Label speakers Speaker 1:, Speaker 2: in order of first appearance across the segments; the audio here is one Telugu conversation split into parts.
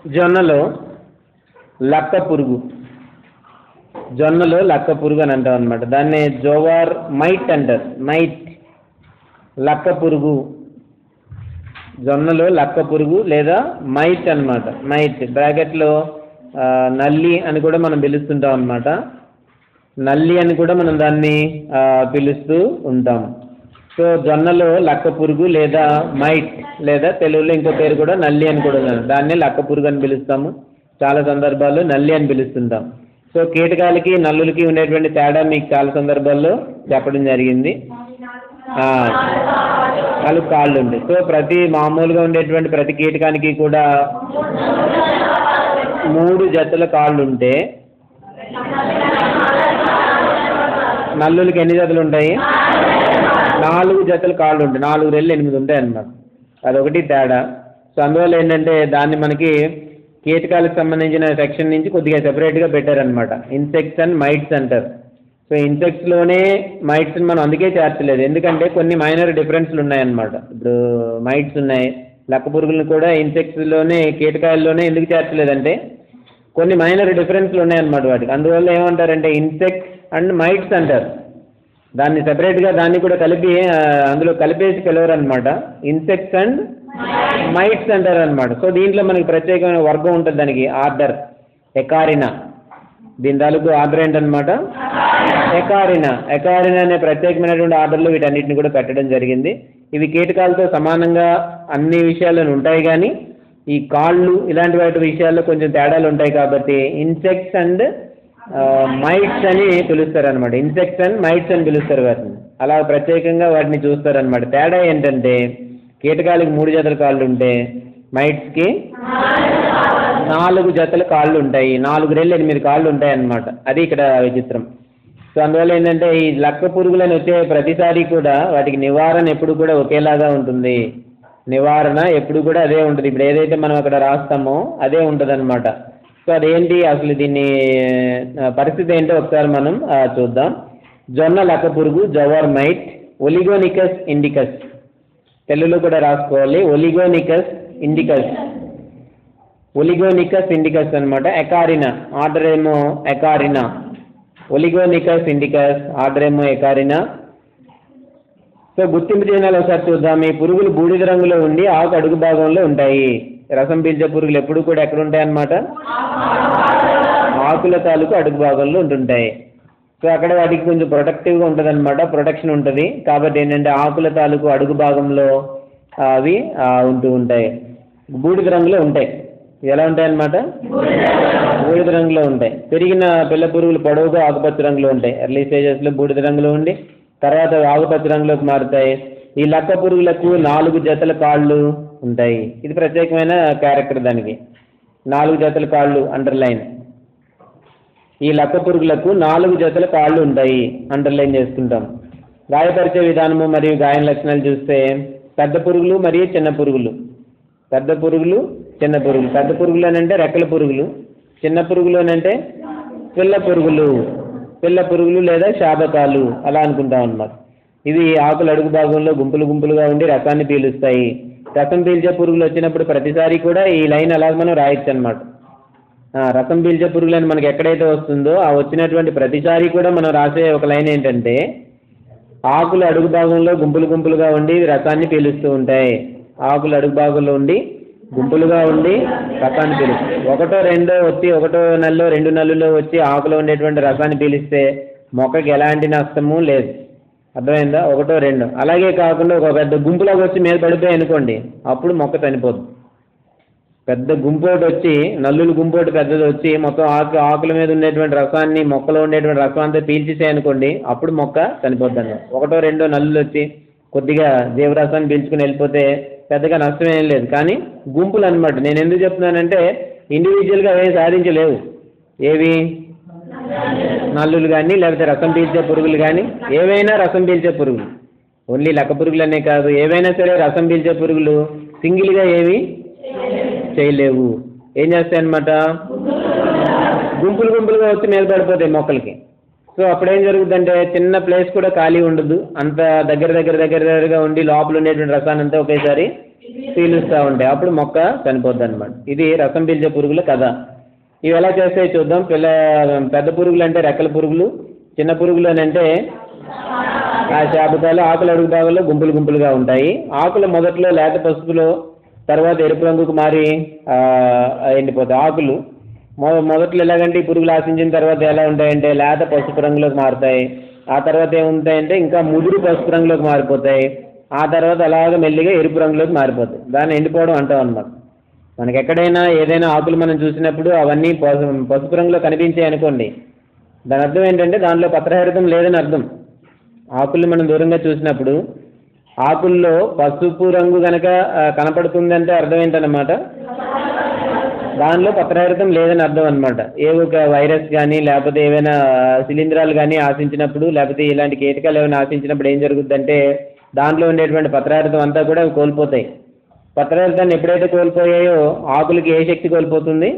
Speaker 1: జొన్నలో లక్క పురుగు జొన్నలో లక్క పురుగు అని అంటాం అనమాట దాన్ని జోవార్ మైట్ అంటారు మైట్ లక్క పురుగు జొన్నలో లక్క పురుగు లేదా మైట్ అన్నమాట మైట్ బ్రాకెట్లో ఆ, నల్లి అని కూడా మనం పిలుస్తుంటాం అన్నమాట నల్లి అని కూడా మనం దాన్ని ఆ, పిలుస్తూ ఉంటాం సో జొన్నలో లక్క పురుగు లేదా మైట్ లేదా తెలుగులో ఇంకో పేరు కూడా నల్లి అని కూడా ఉంది దాన్నే లక్క పురుగు అని పిలుస్తాము చాలా సందర్భాల్లో నల్లి అని పిలుస్తుంటాం సో కీటకాలకి నల్లులకి ఉండేటువంటి తేడా మీకు చాలా సందర్భాల్లో చెప్పడం జరిగింది ఆ, నాలుగు కాళ్ళు ఉంటాయి సో ప్రతి మామూలుగా ఉండేటువంటి ప్రతి కీటకానికి కూడా మూడు జతల కాళ్ళు ఉంటే నల్లులకి ఎన్ని జతలు ఉంటాయి నాలుగు జతల కాళ్ళు ఉంటాయి నాలుగు రెళ్ళు ఎనిమిది ఉంటాయి అన్నమాట అదొకటి తేడా సో అందువల్ల ఏంటంటే దాన్ని మనకి కీటకాలకు సంబంధించిన సెక్షన్ నుంచి కొద్దిగా సెపరేట్గా పెట్టారనమాట ఇన్సెక్ట్స్ అండ్ మైట్స్ అంటారు సో ఇన్సెక్ట్స్లోనే మైట్స్ని మనం అందుకే చేర్చలేదు ఎందుకంటే కొన్ని మైనర్ డిఫరెన్స్లు ఉన్నాయన్నమాట ఇప్పుడు మైట్స్ ఉన్నాయి లక్క పురుగులను కూడా ఇన్సెక్ట్స్లోనే కీటకాయల్లోనే ఎందుకు చేర్చలేదంటే కొన్ని మైనర్ డిఫరెన్స్లు ఉన్నాయన్నమాట వాటికి అందువల్ల ఏమంటారంటే ఇన్సెక్ట్స్ అండ్ మైట్స్ అంటారు దాన్ని సెపరేట్గా దాన్ని కూడా కలిపి ఆ, అందులో కలిపేసి పిలవరు అనమాట ఇన్సెక్ట్స్ అండ్ మైట్స్ అంటారు అనమాట సో దీంట్లో మనకి ప్రత్యేకమైన వర్గం ఉంటుంది దానికి ఆర్డర్ ఎకారినా దీని తాలూకు ఆర్డర్ ఏంటనమాట ఎకారినా ఎకారినా అనే ప్రత్యేకమైనటువంటి ఆర్డర్లో వీటన్నిటిని కూడా పెట్టడం జరిగింది ఇవి కీటకాలతో సమానంగా అన్ని విషయాలను ఉంటాయి కానీ ఈ కాళ్ళు ఇలాంటి వాటి విషయాల్లో కొంచెం తేడాలు ఉంటాయి కాబట్టి ఇన్సెక్ట్స్ అండ్ మైట్స్ అని పిలుస్తారు అనమాట ఇన్సెక్ట్స్ అండ్ మైట్స్ అని పిలుస్తారు వాటిని అలా ప్రత్యేకంగా వాటిని చూస్తారు అనమాట తేడా ఏంటంటే కీటకాలకి మూడు జతల కాళ్ళు ఉంటే మైట్స్కి నాలుగు జతల కాళ్ళు ఉంటాయి నాలుగు రెళ్ళు ఎనిమిది కాళ్ళు ఉంటాయి అన్నమాట అది ఇక్కడ విచిత్రం సో అందువల్ల ఏంటంటే ఈ లక్క పురుగులను వచ్చే ప్రతిసారి కూడా వాటికి నివారణ ఎప్పుడు కూడా ఒకేలాగా ఉంటుంది నివారణ ఎప్పుడు కూడా అదే ఉంటుంది ఇప్పుడు ఏదైతే మనం అక్కడ రాస్తామో అదే ఉంటుంది అనమాట సో అదేంటి అసలు దీన్ని ఆ, పరిస్థితి ఏంటో ఒకసారి మనం ఆ, చూద్దాం జొన్న లక్క పురుగు జవర్ మైట్ ఒలిగోనికస్ ఇండికస్ తెలుగులో కూడా రాసుకోవాలి ఒలిగోనికస్ ఇండికస్ ఒలిగోనికస్ ఇండికస్ అనమాట ఎకారినా ఆర్డర్ ఏమో ఎకారినా ఒలిగోనికస్ ఇండికస్ ఆర్డర్ ఏమో ఎకారినా సో గుర్తింపు చిహ్నాలు ఒకసారి చూద్దాం ఈ పురుగులు బూడిద రంగులో ఉండి ఆకు అడుగు భాగంలో ఉంటాయి రసం పీల్చే పురుగులు ఎప్పుడు కూడా ఎక్కడ ఉంటాయి అన్నమాట ఆకుల తాలూకు అడుగు భాగంలో ఉంటుంటాయి సో అక్కడ వాటికి కొంచెం ప్రొటెక్టివ్గా ఉంటుంది అనమాట ప్రొటెక్షన్ ఉంటుంది కాబట్టి ఏంటంటే ఆకుల తాలూకు అడుగు భాగంలో ఆ, అవి ఆ, ఉంటూ ఉంటాయి బూడిద రంగులో ఉంటాయి ఎలా ఉంటాయి అన్నమాట బూడిద రంగులో ఉంటాయి పెరిగిన పిల్ల పురుగులు పొడవుగా ఆకుపచ్చ రంగులో ఉంటాయి ఎర్లీ స్టేజెస్లో బూడిద రంగులో ఉండి తర్వాత ఆకుపచ్చ రంగులోకి మారుతాయి ఈ లక్క పురుగులకు నాలుగు జతల కాళ్ళు ఉంటాయి ఇది ప్రత్యేకమైన క్యారెక్టర్ దానికి నాలుగు జతల కాళ్ళు అండర్లైన్ ఈ లక్క పురుగులకు నాలుగు జతల కాళ్ళు ఉంటాయి అండర్లైన్ చేసుకుంటాం గాయపరిచే విధానము మరియు గాయం లక్షణాలు చూస్తే పెద్ద పురుగులు మరియు చిన్న పురుగులు పెద్ద పురుగులు చిన్న పురుగులు పెద్ద పురుగులు అని అంటే రెక్కల పురుగులు చిన్న పురుగులు అని అంటే పిల్ల పురుగులు పిల్ల పురుగులు లేదా శాబకాలు అలా అనుకుంటాం అన్నమాట ఇవి ఆకుల అడుగు భాగంలో గుంపులు గుంపులుగా ఉండి రసాన్ని పీలుస్తాయి రసం పీల్చే పురుగులు వచ్చినప్పుడు ప్రతిసారి కూడా ఈ లైన్ అలాగ మనం రాయొచ్చు అనమాట రసం పీల్చే పురుగులని మనకి ఎక్కడైతే వస్తుందో ఆ వచ్చినటువంటి ప్రతిసారి కూడా మనం రాసే ఒక లైన్ ఏంటంటే ఆకుల అడుగు భాగంలో గుంపులు గుంపులుగా ఉండి రసాన్ని పీలుస్తూ ఉంటాయి ఆకుల అడుగు భాగంలో ఉండి గుంపులుగా ఉండి రసాన్ని పీలుస్తాయి ఒకటో రెండో వచ్చి ఒకటో నెలలో రెండు నెలల్లో వచ్చి ఆకులో ఉండేటువంటి రసాన్ని పీలిస్తే మొక్కకి ఎలాంటి నష్టము లేదు అర్థమైందా ఒకటో రెండు అలాగే కాకుండా ఒక పెద్ద గుంపులోకి వచ్చి మీద పడిపోయి అనుకోండి అప్పుడు మొక్క చనిపోద్ది పెద్ద గుంపోటి వచ్చి నల్లులు గుంపోటి పెద్దది వచ్చి మొత్తం ఆకు ఆకుల మీద ఉండేటువంటి రసాన్ని మొక్కలో ఉండేటువంటి రసం అంతా పీల్చేసాయి అనుకోండి అప్పుడు మొక్క చనిపోద్ది ఒకటో రెండో నల్లులు వచ్చి కొద్దిగా జీవరసాన్ని పీల్చుకుని వెళ్ళిపోతే పెద్దగా నష్టం ఏం లేదు కానీ గుంపులు అనమాట నేను ఎందుకు చెప్తున్నానంటే ఇండివిజువల్గా అవి సాధించలేవు ఏవి నల్లులు కానీ లేకపోతే రసం పీల్చే పురుగులు కానీ ఏవైనా రసం పీల్చే పురుగులు ఓన్లీ లక్క పురుగులనే కాదు ఏవైనా సరే రసం పీల్చే పురుగులు సింగిల్గా ఏవి చేయలేవు ఏం చేస్తాయి అనమాట గుంపులు గుంపులుగా వచ్చి మీద పడిపోతాయి మొక్కలకి సో అప్పుడేం జరుగుతుందంటే చిన్న ప్లేస్ కూడా ఖాళీ ఉండదు అంత దగ్గర దగ్గర దగ్గర దగ్గరగా ఉండి లోపల ఉండేటువంటి రసాన్ని అంతా ఒకేసారి పీలుస్తూ ఉంటాయి అప్పుడు మొక్క చనిపోద్ది అనమాట ఇది రసం పీల్చే పురుగుల కథ ఇవి ఎలా చేస్తాయి చూద్దాం పిల్ల పెద్ద పురుగులు అంటే రెక్కల పురుగులు చిన్న పురుగులు అని అంటే ఆ శాపకాలు ఆకులు అడుగు భాగంలో గుంపులు గుంపులుగా ఉంటాయి ఆకులు మొదట్లో లేత పసుపులో తర్వాత ఎరుపు రంగుకు మారి ఆ, ఎండిపోతాయి ఆకులు మొ మొదట్లో ఎలాగంటే ఈ పురుగులు ఆశించిన తర్వాత ఎలా ఉంటాయంటే లేత పసుపు రంగులోకి మారుతాయి ఆ తర్వాత ఏముంటాయంటే ఇంకా ముదురు పసుపు రంగులోకి మారిపోతాయి ఆ తర్వాత అలాగ మెల్లిగా ఎరుపు రంగులోకి మారిపోతాయి దాన్ని ఎండిపోవడం అంటాం అన్నమాట మనకి ఎక్కడైనా ఏదైనా ఆకులు మనం చూసినప్పుడు అవన్నీ పసు పసుపు రంగులో కనిపించాయి అనుకోండి దాని అర్థం ఏంటంటే దాంట్లో పత్రహరితం లేదని అర్థం ఆకుల్ని మనం దూరంగా చూసినప్పుడు ఆకుల్లో పసుపు రంగు కనుక కనపడుతుందంటే అర్థం ఏంటన్నమాట దానిలో పత్రహరితం లేదని అర్థం అనమాట ఏ ఒక వైరస్ కానీ లేకపోతే ఏవైనా శిలీంధ్రాలు కానీ ఆశించినప్పుడు లేకపోతే ఇలాంటి కీటకాలు ఏమైనా ఆశించినప్పుడు ఏం జరుగుతుందంటే దాంట్లో ఉండేటువంటి పత్రహరితం అంతా కూడా అవి కోల్పోతాయి పత్రహరితాన్ని ఎప్పుడైతే కోల్పోయాయో ఆకులకి ఏ శక్తి కోల్పోతుంది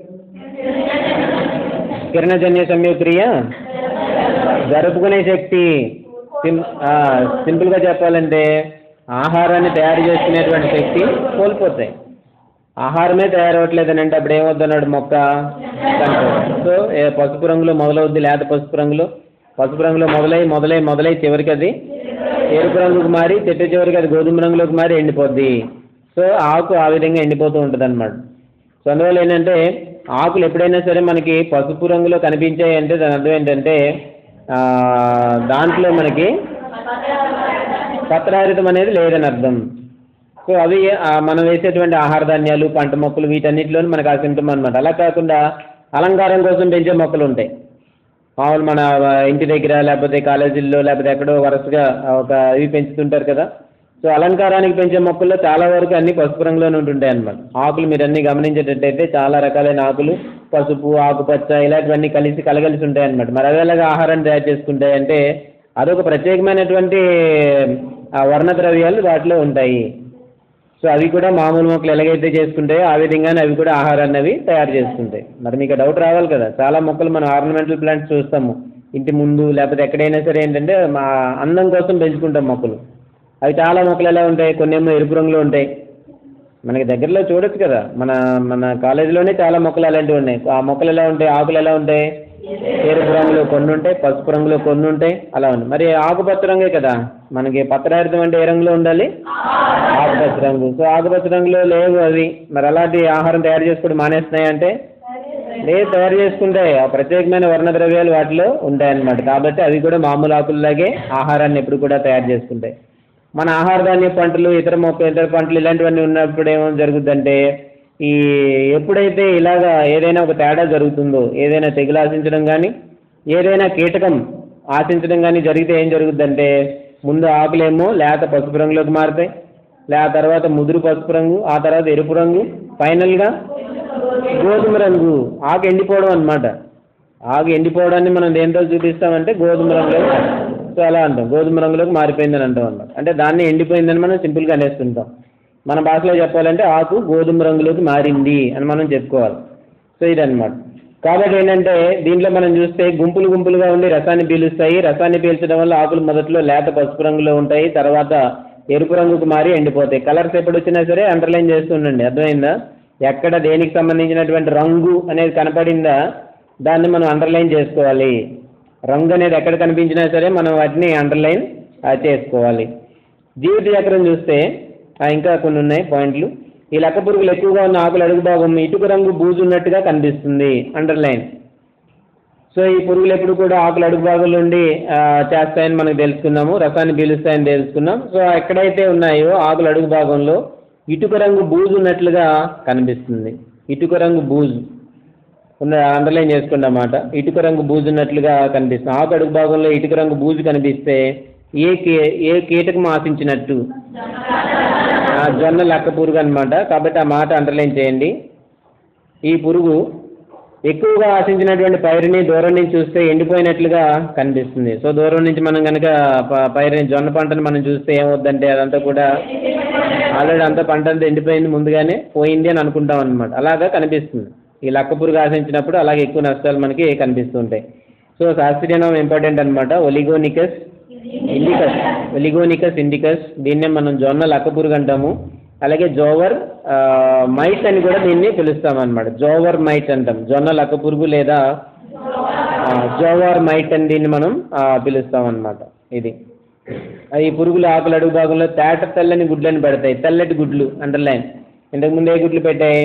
Speaker 1: కిరణజన్య సంయోక్రియ జరుపుకునే శక్తి సిం ఆ, సింపుల్గా చెప్పాలంటే ఆహారాన్ని తయారు చేసుకునేటువంటి శక్తి కోల్పోతాయి ఆహారమే తయారవట్లేదని అంటే అప్పుడు ఏమవుతున్నాడు మొక్క చనిపోతుంది. సో ఏ పసుపు రంగులో మొదలవుద్ది లేత పసుపు రంగులో పసుపు రంగులో మొదలై మొదలై మొదలై చివరికి అది ఎరుపు రంగుకు మారి చెట్టు చివరికి అది గోధుమ రంగులోకి మారి ఎండిపోద్ది సో ఆకు ఆ విధంగా ఎండిపోతూ ఉంటుంది అనమాట సో అందువల్ల ఏంటంటే ఆకులు ఎప్పుడైనా సరే మనకి పసుపు రంగులో కనిపించాయి అంటే దాని అర్థం ఏంటంటే ఆ, దాంట్లో మనకి పత్రహరితం అనేది లేదని అర్థం సో అవి ఆ, మనం వేసేటువంటి ఆహార ధాన్యాలు పంట మొక్కలు వీటన్నిటిలోనూ మనకు ఆ సింటమ్ అనమాట అలా కాకుండా అలంకారం కోసం పెంచే మొక్కలు ఉంటాయి మామూలు మన ఆ, ఇంటి దగ్గర లేకపోతే కాలేజీల్లో లేకపోతే ఎక్కడో వరుసగా ఒక ఇవి పెంచుతుంటారు కదా సో అలంకారానికి పెంచే మొక్కల్లో చాలా వరకు అన్ని పసుపు రంగులోనే ఉంటుంటాయి అన్నమాట ఆకులు మీరు అన్ని గమనించేటట్టయితే చాలా రకాలైన ఆకులు పసుపు ఆకుపచ్చ ఇలాంటివన్నీ కలిసి కలగలిసి ఉంటాయి అన్నమాట మరి అవి ఎలాగా ఆహారాన్ని తయారు చేసుకుంటాయి అంటే అదొక ప్రత్యేకమైనటువంటి ఆ, వర్ణ ద్రవ్యాలు వాటిలో ఉంటాయి సో అవి కూడా మామూలు మొక్కలు ఎలాగైతే చేసుకుంటాయో ఆ విధంగానే అవి కూడా ఆహారాన్ని అవి తయారు చేసుకుంటాయి మరి మీకు డౌట్ రావాలి కదా చాలా మొక్కలు మనం ఆర్నమెంటల్ ప్లాంట్స్ చూస్తాము ఇంటి ముందు లేకపోతే ఎక్కడైనా సరే ఏంటంటే మా అందం కోసం పెంచుకుంటాం మొక్కలు అవి చాలా మొక్కలు ఎలా ఉంటాయి కొన్ని ఏమో ఎరుపు రంగులో ఉంటాయి మనకి దగ్గరలో చూడొచ్చు కదా మన మన కాలేజీలోనే చాలా మొక్కలు అలాంటివి ఉన్నాయి ఆ మొక్కలు ఎలా ఉంటాయి ఆకులు ఎలా ఉంటాయి ఎరుపు రంగులో కొన్ని ఉంటాయి పసుపు రంగులో కొన్ని ఉంటాయి అలా ఉంది మరి ఆకుపచ్చ రంగే కదా మనకి పత్రహారితం అంటే ఏ రంగులో ఉండాలి ఆకుపచ్చ రంగు సో ఆకుపచ్చ రంగులో లేవు అవి మరి అలాంటి ఆహారం తయారు చేసుకోవడం మానేస్తున్నాయి అంటే లేదు తయారు చేసుకుంటాయి ఆ ప్రత్యేకమైన వర్ణ ద్రవ్యాలు వాటిలో ఉంటాయన్నమాట కాబట్టి అవి కూడా మామూలు ఆకుల్లాగే ఆహారాన్ని ఎప్పుడు కూడా తయారు చేసుకుంటాయి మన ఆహార ధాన్య పంటలు ఇతర మొక్క ఇతర పంటలు ఇలాంటివన్నీ ఉన్నప్పుడు ఏమో జరుగుద్దంటే ఈ ఎప్పుడైతే ఇలాగా ఏదైనా ఒక తేడా జరుగుతుందో ఏదైనా తెగులు ఆశించడం కానీ ఏదైనా కీటకం ఆశించడం కానీ జరిగితే ఏం జరుగుద్దంటే ముందు ఆకులేమో లేత పసుపు రంగులోకి మారుతాయి లే ఆ తర్వాత ముదురు పసుపు రంగు ఆ తర్వాత ఎరుపు రంగు ఫైనల్గా గోధుమ రంగు ఆకు ఎండిపోవడం అన్నమాట ఆకు ఎండిపోవడాన్ని మనం దేంతో చూపిస్తామంటే గోధుమ రంగులో సో అలా అంటాం గోధుమ రంగులోకి మారిపోయిందని అంటాం అన్నమాట అంటే దాన్ని ఎండిపోయిందని మనం సింపుల్గా అనేస్తుంటాం మన భాషలో చెప్పాలంటే ఆకు గోధుమ రంగులోకి మారింది అని మనం చెప్పుకోవాలి సో ఇదన్నమాట కాబట్టి ఏంటంటే దీంట్లో మనం చూస్తే గుంపులు గుంపులుగా ఉండి రసాన్ని పీలుస్తాయి రసాన్ని పీల్చడం వల్ల ఆకులు మొదట్లో లేత పసుపు రంగులో ఉంటాయి తర్వాత ఎరుపు రంగుకు మారి ఎండిపోతాయి కలర్స్ ఎప్పుడు వచ్చినా సరే అండర్లైన్ చేస్తుండండి అర్థమైందా ఎక్కడ దేనికి సంబంధించినటువంటి రంగు అనేది కనపడిందా దాన్ని మనం అండర్లైన్ చేసుకోవాలి రంగు అనేది ఎక్కడ కనిపించినా సరే మనం వాటిని అండర్లైన్ చేసుకోవాలి జీవిత చక్రం చూస్తే ఆ, ఇంకా కొన్ని ఉన్నాయి పాయింట్లు ఈ లక్క పురుగులు ఎక్కువగా ఉన్న ఆకుల అడుగు భాగం ఇటుక రంగు బూజు ఉన్నట్టుగా కనిపిస్తుంది అండర్లైన్ సో ఈ పురుగులు ఎప్పుడు కూడా ఆకుల అడుగు భాగంలో ఉండి ఆ, చేస్తాయని మనకు తెలుసుకున్నాము రసాన్ని పీలుస్తాయని తెలుసుకున్నాం సో ఎక్కడైతే ఉన్నాయో ఆకుల అడుగు భాగంలో ఇటుక రంగు బూజు ఉన్నట్లుగా కనిపిస్తుంది ఇటుక రంగు బూజు ఉన్న అండర్లైన్ చేసుకోండి అన్నమాట ఇటుక రంగు బూజు ఉన్నట్లుగా కనిపిస్తుంది ఆకు అడుగు భాగంలో ఇటుక రంగు బూజు కనిపిస్తే ఏ కే ఏ కీటకం ఆశించినట్టు ఆ జొన్న లక్క పురుగు అనమాట కాబట్టి ఆ మాట అండర్లైన్ చేయండి ఈ పురుగు ఎక్కువగా ఆశించినటువంటి పైరుని దూరం నుంచి చూస్తే ఎండిపోయినట్లుగా కనిపిస్తుంది సో దూరం నుంచి మనం కనుక ప- పైరుని జొన్న పంటను మనం చూస్తే ఏమవుద్దంటే అదంతా కూడా ఆల్రెడీ అంతా పంట అంతా ఎండిపోయింది ముందుగానే పోయింది అని అనుకుంటాం అనమాట అలాగా కనిపిస్తుంది ఈ లక్క పురుగు ఆశించినప్పుడు అలాగే ఎక్కువ నష్టాలు మనకి కనిపిస్తూ ఉంటాయి సో శాస్త్రీయ నామం ఇంపార్టెంట్ అనమాట ఒలిగోనికస్ ఇండికస్ ఒలిగోనికస్ ఇండికస్ దీన్నే మనం జొన్న లక్కపురుగు అంటాము అలాగే జోవర్ ఆ, మైట్ అని కూడా దీన్ని పిలుస్తాం అనమాట జోవర్ మైట్ అంటాం జొన్న లక్కపురుగు లేదా ఆ, జోవర్ మైట్ అని దీన్ని మనం ఆ, పిలుస్తాం అనమాట ఇది ఆ, ఈ పురుగులు ఆకులు అడుగు భాగంలో తేట తెల్లని గుడ్లను పెడతాయి తెల్లటి గుడ్లు అండర్లైన్ ఇంతకుముందు ఏ గుడ్లు పెట్టాయి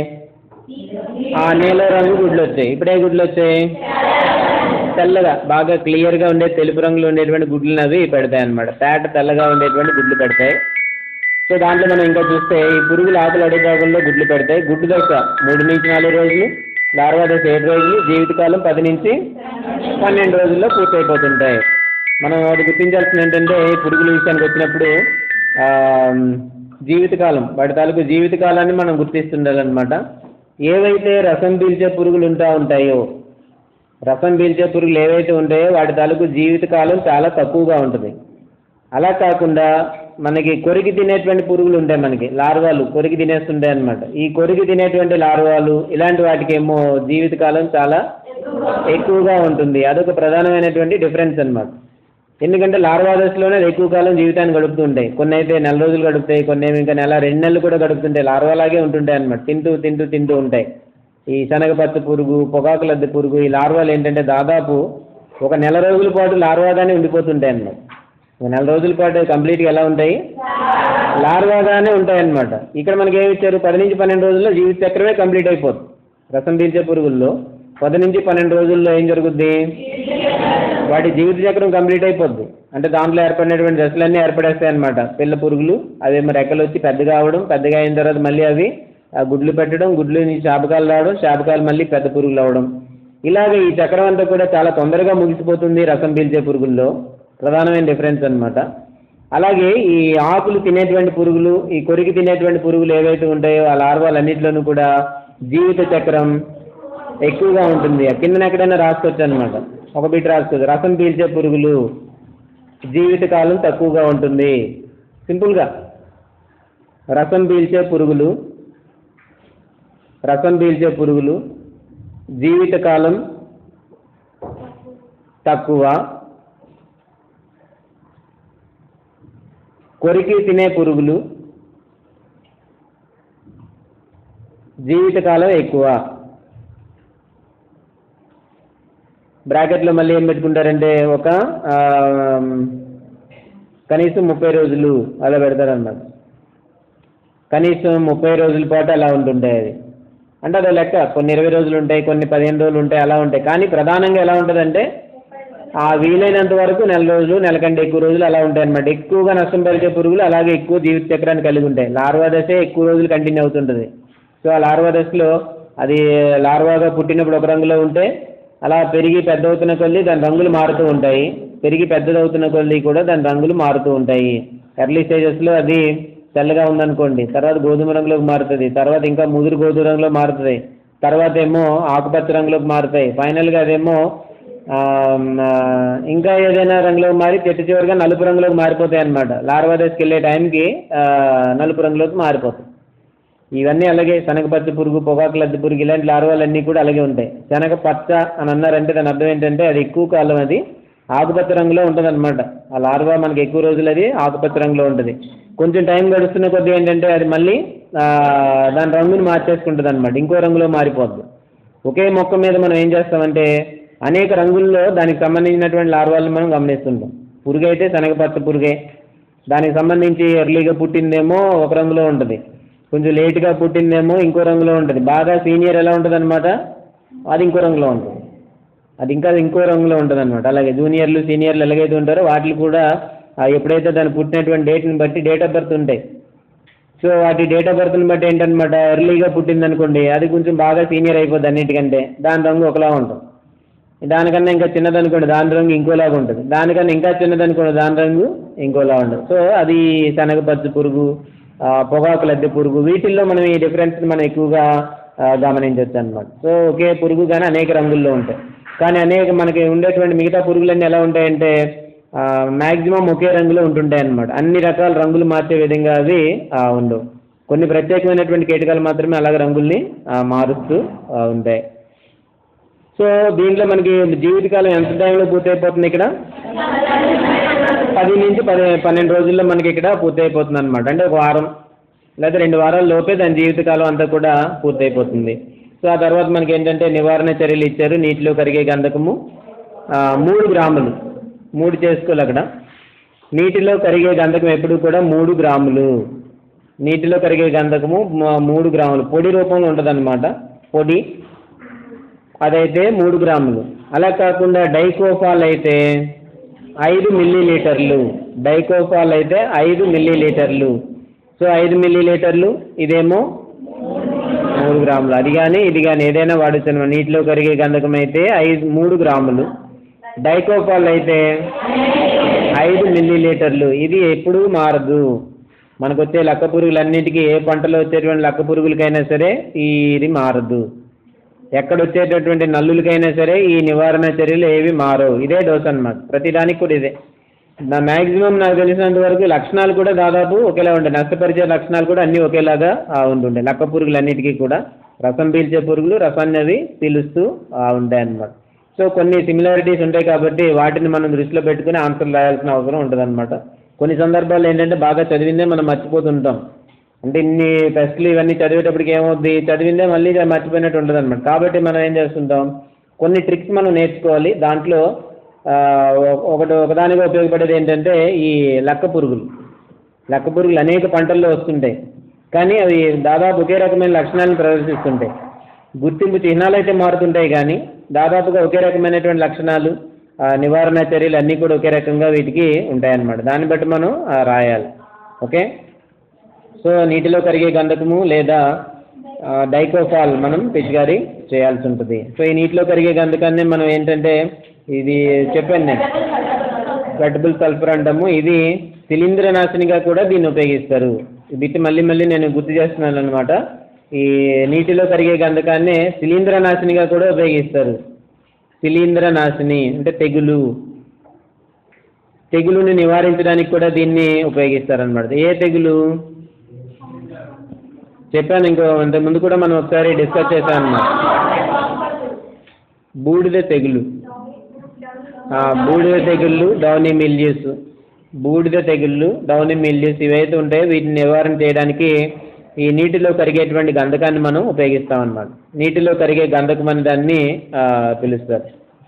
Speaker 1: ఆ నీల రంగు గుడ్లు వచ్చాయి ఇప్పుడు ఏ గుడ్లు వచ్చాయి తెల్లగా బాగా క్లియర్గా ఉండే తెలుపు రంగులో ఉండేటువంటి గుడ్లను అవి పెడతాయి అన్నమాట తేట తెల్లగా ఉండేటువంటి గుడ్లు పెడతాయి సో దాంట్లో మనం ఇంకా చూస్తే ఈ పురుగులు ఆకులు అడుగు భాగంలో గుడ్లు పెడతాయి గుడ్డు దశ మూడు నుంచి నాలుగు రోజులు లార్వా దశ ఏడు రోజులు జీవితకాలం పది నుంచి పన్నెండు రోజుల్లో పూర్తయిపోతుంటాయి మనం అది గుర్తించాల్సింది ఏంటంటే ఈ పురుగుల విషయానికి వచ్చినప్పుడు ఆ, జీవితకాలం వాటి తాలూకు జీవితకాలాన్ని మనం గుర్తిస్తుండాలన్నమాట ఏవైతే రసం పీల్చే పురుగులు ఉంటా ఉంటాయో రసం పీల్చే పురుగులు ఏవైతే ఉంటాయో వాటి తాలూకు జీవితకాలం చాలా తక్కువగా ఉంటుంది అలా కాకుండా మనకి కొరికి తినేటువంటి పురుగులు ఉంటాయి మనకి లార్వాలు కొరికి తినేస్తుంటాయి అన్నమాట ఈ కొరికి తినేటువంటి లార్వాలు ఇలాంటి వాటికి ఏమో జీవితకాలం చాలా ఎక్కువగా ఉంటుంది అదొక ప్రధానమైనటువంటి డిఫరెన్స్ అన్నమాట ఎందుకంటే లార్వా దశలోనే అది ఎక్కువ కాలం జీవితాన్ని గడుపుతూ ఉంటాయి కొన్ని అయితే నెల రోజులు గడుపుతాయి కొన్ని ఏమో ఇంకా నెల రెండు నెలలు కూడా గడుపుతుంటాయి లార్వాలాగే ఉంటుంటాయి అన్నమాట తింటూ తింటూ తింటూ ఉంటాయి ఈ శనగపచ్చ పురుగు పొగాకు లద్దె పురుగు ఈ లార్వాలు ఏంటంటే దాదాపు ఒక నెల రోజుల పాటు లార్వాగానే ఉండిపోతుంటాయి అన్నమాట ఒక నెల రోజుల పాటు కంప్లీట్గా ఎలా ఉంటాయి లార్వాగానే ఉంటాయి అన్నమాట ఇక్కడ మనకి ఏమి ఇచ్చారు పది నుంచి పన్నెండు రోజుల్లో జీవిత చక్రమే కంప్లీట్ అయిపోతుంది రసం పీల్చే పురుగుల్లో పది నుంచి పన్నెండు రోజుల్లో ఏం జరుగుద్ది వాటి జీవిత చక్రం కంప్లీట్ అయిపోద్ది అంటే దాంట్లో ఏర్పడినటువంటి దశలన్నీ ఏర్పడేస్తాయి అనమాట పిల్ల పురుగులు అవి మరి రెక్కలు వచ్చి పెద్దగా అవడం పెద్దగా అయిన తర్వాత మళ్ళీ అవి ఆ గుడ్లు పెట్టడం గుడ్లు నుంచి శాపకాలు రావడం శాపకాలు మళ్ళీ పెద్ద పురుగులు అవడం ఇలాగ ఈ చక్రం అంతా కూడా చాలా తొందరగా ముగిసిపోతుంది రసం పీల్చే పురుగుల్లో ప్రధానమైన డిఫరెన్స్ అన్నమాట అలాగే ఈ ఆకులు తినేటువంటి పురుగులు ఈ కొరికి తినేటువంటి పురుగులు ఏవైతే ఉంటాయో ఆ లార్వాలన్నింటిలోనూ కూడా జీవిత చక్రం ఎక్కువగా ఉంటుంది ఆ కిందన ఎక్కడైనా రాసుకోవచ్చు అనమాట ఒక బిట్ రాసుకోవచ్చు రసం పీల్చే పురుగులు జీవితకాలం తక్కువగా ఉంటుంది సింపుల్గా రసం పీల్చే పురుగులు రసం పీల్చే పురుగులు జీవితకాలం తక్కువ కొరికి తినే పురుగులు జీవితకాలం ఎక్కువ బ్రాకెట్లో మళ్ళీ ఏం పెట్టుకుంటారంటే ఒక ఆ, కనీసం ముప్పై రోజులు అలా పెడతారన్నమాట కనీసం ముప్పై రోజుల పాటు అలా ఉంటుంటాయి అది అంటే అదో లెక్క కొన్ని ఇరవై రోజులు ఉంటాయి కొన్ని పదిహేను రోజులు ఉంటాయి అలా ఉంటాయి కానీ ప్రధానంగా ఎలా ఉంటుందంటే ఆ వీలైనంత వరకు నెల రోజులు నెల కంటే ఎక్కువ రోజులు అలా ఉంటాయి అన్నమాట ఎక్కువగా నష్టం పరిచే పురుగులు అలాగే ఎక్కువ జీవిత చక్రాన్ని కలిగి ఉంటాయి లార్వా దశే ఎక్కువ రోజులు కంటిన్యూ అవుతుంటుంది సో ఆ లార్వా దశలో అది లార్వాగా పుట్టినప్పుడు ఒక రంగులో ఉంటే అలా పెరిగి పెద్ద అవుతున్న కొద్దీ దాని రంగులు మారుతూ ఉంటాయి పెరిగి పెద్దదవుతున్న కొద్దీ కూడా దాని రంగులు మారుతూ ఉంటాయి ఎర్లీ స్టేజెస్లో అది తెల్లగా ఉందనుకోండి తర్వాత గోధుమ రంగులోకి మారుతుంది తర్వాత ఇంకా ముదురు గోధుమ రంగులో మారుతుంది తర్వాత ఏమో ఆకుపచ్చ రంగులోకి మారుతాయి ఫైనల్గా అదేమో ఆ, ఆ, ఇంకా ఏదైనా రంగులోకి మారి చెట్టు చివరిగా నలుపు రంగులోకి మారిపోతాయి అన్నమాట లార్వా దశకి వెళ్ళే టైంకి ఆ, నలుపు రంగులోకి మారిపోతాయి ఇవన్నీ అలాగే శనగ పచ్చ పురుగు పొగాకు లద్ది పురుగు ఇలాంటి లార్వాలన్నీ కూడా అలాగే ఉంటాయి శనగ పచ్చ అని అన్నారంటే దాని అర్థం ఏంటంటే అది ఎక్కువ కాలం అది ఆకుపచ్చ రంగులో ఉంటుంది అనమాట ఆ లార్వా మనకి ఎక్కువ రోజులు అది ఆకుపచ్చ రంగులో ఉంటుంది కొంచెం టైం గడుస్తున్న కొద్దీ ఏంటంటే అది మళ్ళీ ఆ, దాని రంగుని మార్చేసుకుంటుంది అనమాట ఇంకో రంగులో మారిపోద్ది ఒకే మొక్క మీద మనం ఏం చేస్తామంటే అనేక రంగుల్లో దానికి సంబంధించినటువంటి లార్వాలను మనం గమనిస్తుంటాం పురుగు అయితే శనగపచ్చ పురుగే దానికి సంబంధించి ఎర్లీగా పుట్టిందేమో ఒక రంగులో ఉంటుంది కొంచెం లేట్గా పుట్టిందేమో ఇంకో రంగులో ఉంటుంది బాగా సీనియర్ ఎలా ఉంటుంది అనమాట అది ఇంకో రంగులో ఉంటుంది అది ఇంకా ఇంకో రంగులో ఉంటుంది అనమాట అలాగే జూనియర్లు సీనియర్లు ఎలాగైతే ఉంటారో వాటికి కూడా ఆ ఎప్పుడైతే దాన్ని పుట్టినటువంటి డేట్ని బట్టి డేట్ ఆఫ్ బర్త్ ఉంటాయి సో వాటి డేట్ ఆఫ్ బర్త్ని బట్టి ఏంటనమాట ఎర్లీగా పుట్టింది అనుకోండి అది కొంచెం బాగా సీనియర్ అయిపోద్ది అన్నిటికంటే దాని రంగు ఒకలా ఉంటుంది దానికన్నా ఇంకా చిన్నదనుకోండి దాని రంగు ఇంకోలాగా ఉంటుంది దానికన్నా ఇంకా చిన్నదనుకోండి దాని రంగు ఇంకోలా ఉంటుంది సో అది శనగ పచ్చ పురుగు ఆ, పొగాకు లద్దె పురుగు వీటిల్లో మనం ఈ డిఫరెన్స్ మనం ఎక్కువగా ఆ, గమనించవచ్చు అనమాట సో ఒకే పురుగు కానీ అనేక రంగుల్లో ఉంటాయి కానీ అనేక మనకి ఉండేటువంటి మిగతా పురుగులన్నీ ఎలా ఉంటాయంటే మ్యాక్సిమం ఒకే రంగులో ఉంటుంటాయి అన్నమాట అన్ని రకాల రంగులు మార్చే విధంగా అవి ఆ, ఉండవు కొన్ని ప్రత్యేకమైనటువంటి కీటకాలు మాత్రమే అలాగే రంగుల్ని ఆ, మారుస్తూ ఆ, ఉంటాయి సో దీంట్లో మనకి జీవితకాలం ఎంత టైంలో పూర్తయిపోతుంది ఇక్కడ పది నుంచి పది పన్నెండు రోజుల్లో మనకి ఇక్కడ పూర్తయిపోతుంది అనమాట అంటే ఒక వారం లేదా రెండు వారాల లోపే దాని జీవితకాలం అంతా కూడా పూర్తయిపోతుంది సో ఆ తర్వాత మనకి ఏంటంటే నివారణ చర్యలు ఇచ్చారు నీటిలో కరిగే గంధకము ఆ, మూడు గ్రాములు మూడు చేసుకోవాలి అక్కడ నీటిలో కరిగే గంధకం ఎప్పుడు కూడా మూడు గ్రాములు నీటిలో కరిగే గంధకము మ- మూడు గ్రాములు పొడి రూపంలో ఉంటుంది పొడి అదైతే మూడు గ్రాములు అలా కాకుండా డైకోఫాల్ అయితే ఐదు మిల్లీ లీటర్లు డైకోఫాల్ అయితే ఐదు మిల్లీ లీటర్లు సో ఐదు మిల్లీ లీటర్లు ఇదేమో మూడు గ్రాములు అది కానీ ఇది కానీ ఏదైనా వాడచ్చు నీటిలో కరిగే గంధకం అయితే ఐదు మూడు గ్రాములు డైకోఫాల్ అయితే ఐదు మిల్లీ లీటర్లు ఇది ఎప్పుడూ మారదు మనకు వచ్చే లక్క పురుగులన్నిటికీ ఏ పంటలో వచ్చేటువంటి లక్క పురుగులకైనా సరే ఈ ఇది మారదు ఎక్కడ వచ్చేటటువంటి నల్లులకైనా సరే ఈ నివారణ చర్యలు ఏవి మారవు ఇదే డోస్ అన్నమాట ప్రతిదానికి కూడా ఇదే నా మ్యాక్సిమం నాకు తెలిసినంత వరకు లక్షణాలు కూడా దాదాపు ఒకేలా ఉంటాయి నష్టపరిచే లక్షణాలు కూడా అన్నీ ఒకేలాగా ఆ, ఉంటుంటాయి లక్క పురుగులన్నిటికీ కూడా రసం పీల్చే పురుగులు రసాన్ని అవి పీలుస్తూ ఆ, ఉంటాయి అన్నమాట సో కొన్ని సిమిలారిటీస్ ఉంటాయి కాబట్టి వాటిని మనం దృష్టిలో పెట్టుకుని ఆన్సర్ రాయాల్సిన అవసరం ఉంటుంది కొన్ని సందర్భాల్లో ఏంటంటే బాగా చదివిందే మనం మర్చిపోతుంటాం అంటే ఇన్ని టెస్టులు ఇవన్నీ చదివేటప్పటికి ఏమవుద్ది చదివిందే మళ్ళీ మర్చిపోయినట్టు ఉంటుంది అనమాట కాబట్టి మనం ఏం చేస్తుంటాం కొన్ని ట్రిక్స్ మనం నేర్చుకోవాలి దాంట్లో ఆ, ఒక- ఒకటి ఒకదానిగా ఉపయోగపడేది ఏంటంటే ఈ లక్క పురుగులు లక్క పురుగులు అనేక పంటల్లో వస్తుంటాయి కానీ అవి దాదాపు ఒకే రకమైన లక్షణాలను ప్రదర్శిస్తుంటాయి గుర్తింపు చిహ్నాలు అయితే మారుతుంటాయి కానీ దాదాపుగా ఒకే రకమైనటువంటి లక్షణాలు ఆ, నివారణ చర్యలు అన్నీ కూడా ఒకే రకంగా వీటికి ఉంటాయన్నమాట దాన్ని బట్టి మనం ఆ, రాయాలి ఓకే సో నీటిలో కరిగే గంధకము లేదా ఆ, డైకోఫాల్ మనం పిచికారీ చేయాల్సి ఉంటుంది సో ఈ నీటిలో కరిగే గంధకాన్ని మనం ఏంటంటే ఇది చెప్పాను నేను గడ్బుల్ సల్ఫర్ అంటాము ఇది శిలీంద్ర నాశినిగా కూడా దీన్ని ఉపయోగిస్తారు బిట్టి మళ్ళీ మళ్ళీ నేను గుర్తు చేస్తున్నాను అనమాట ఈ నీటిలో కరిగే గంధకాన్ని శిలీంద్ర నాశినిగా కూడా ఉపయోగిస్తారు శిలీంద్ర నాశిని అంటే తెగులు తెగులుని నివారించడానికి కూడా దీన్ని ఉపయోగిస్తారనమాట ఏ తెగులు చెప్పాను ఇంకో అంతకు ముందు కూడా మనం ఒకసారి డిస్కస్ చేశాం అన్నమాట బూడిద తెగులు ఆ, బూడిద తెగుళ్ళు డౌనీ మిల్యూస్ బూడిద తెగుళ్ళు డౌనీ మిల్యూస్ ఇవైతే ఉంటాయో వీటిని నివారణ చేయడానికి ఈ నీటిలో కరిగేటువంటి గంధకాన్ని మనం ఉపయోగిస్తాం అన్నమాట నీటిలో కరిగే గంధకం అని దాన్ని ఆ, పిలుస్తారు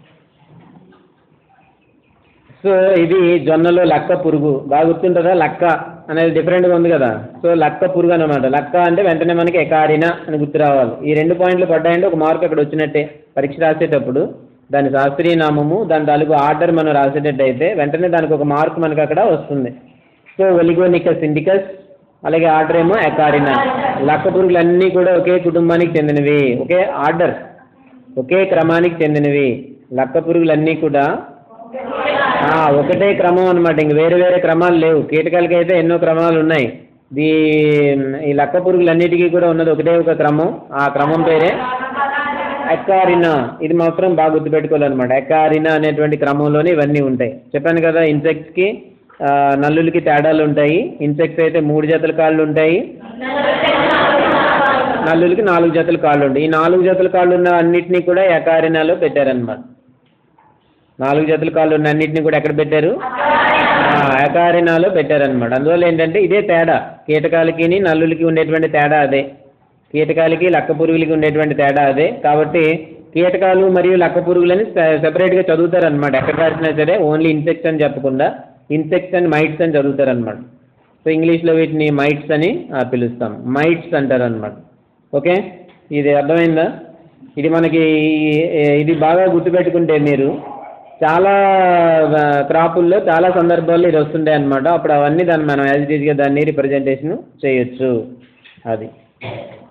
Speaker 1: సో ఇది జొన్నలో లక్క పురుగు బాగా గుర్తుంటుందా లక్క అనేది డిఫరెంట్గా ఉంది కదా సో లక్క పురుగు అనమాట లక్క అంటే వెంటనే మనకి ఎకారిన అని గుర్తు రావాలి ఈ రెండు పాయింట్లు పడ్డాయంటే ఒక మార్క్ అక్కడ వచ్చినట్టే పరీక్ష రాసేటప్పుడు దాని శాస్త్రీయ నామము దాని తాలూకు ఆర్డర్ మనం రాసేటట్టయితే వెంటనే దానికి ఒక మార్క్ మనకి అక్కడ వస్తుంది సో ఒలిగోనికస్ ఇండికస్ అలాగే ఆర్డర్ ఏమో ఎకారినా లక్క పురుగులన్నీ కూడా ఒకే కుటుంబానికి చెందినవి ఒకే ఆర్డర్ ఒకే క్రమానికి చెందినవి లక్క పురుగులన్నీ కూడా ఆ, ఒకటే క్రమం అనమాట ఇంక వేరే వేరే క్రమాలు లేవు కీటకాలకి అయితే ఎన్నో క్రమాలు ఉన్నాయి దీ ఈ లక్క పురుగులన్నిటికీ కూడా ఉన్నది ఒకటే ఒక క్రమం ఆ క్రమం పేరే ఎకారినా ఇది మాత్రం బాగా గుర్తుపెట్టుకోవాలన్నమాట ఎకారినా అనేటువంటి క్రమంలోనే ఇవన్నీ ఉంటాయి చెప్పాను కదా ఇన్సెక్ట్స్కి నల్లులకి తేడాలు ఉంటాయి ఇన్సెక్ట్స్ అయితే మూడు జతల కాళ్ళు ఉంటాయి నల్లులకి నాలుగు జతల కాళ్ళు ఉంటాయి ఈ నాలుగు జతల కాళ్ళు ఉన్న అన్నిటినీ కూడా ఎకారినాలో పెట్టారన్నమాట నాలుగు జతల కాళ్ళు ఉన్న అన్నిటిని కూడా ఎక్కడ పెట్టారు ఆ, ఎకారినాలో పెట్టారనమాట అందువల్ల ఏంటంటే ఇదే తేడా కీటకాలకి నల్లులకి ఉండేటువంటి తేడా అదే కీటకాలకి లక్క పురుగులకి ఉండేటువంటి తేడా అదే కాబట్టి కీటకాలు మరియు లక్క పురుగులని సెపరేట్గా చదువుతారనమాట ఎక్కడ రాసినా సరే ఓన్లీ ఇన్సెక్ట్స్ అని చెప్పకుండా ఇన్సెక్ట్స్ అండ్ మైట్స్ అని చదువుతారనమాట సో ఇంగ్లీష్లో వీటిని మైట్స్ అని ఆ, పిలుస్తాం మైట్స్ అంటారు అనమాట ఓకే ఇది అర్థమైందా ఇది మనకి ఈ- ఇది బాగా గుర్తుపెట్టుకుంటే మీరు చాలా ఆ, క్రాపుల్లో చాలా సందర్భాల్లో ఇది వస్తుంటాయి అనమాట అప్పుడు అవన్నీ దాన్ని మనం యాజ్ ఇట్ ఈస్గా దాన్ని రిప్రజెంటేషన్ చేయొచ్చు అది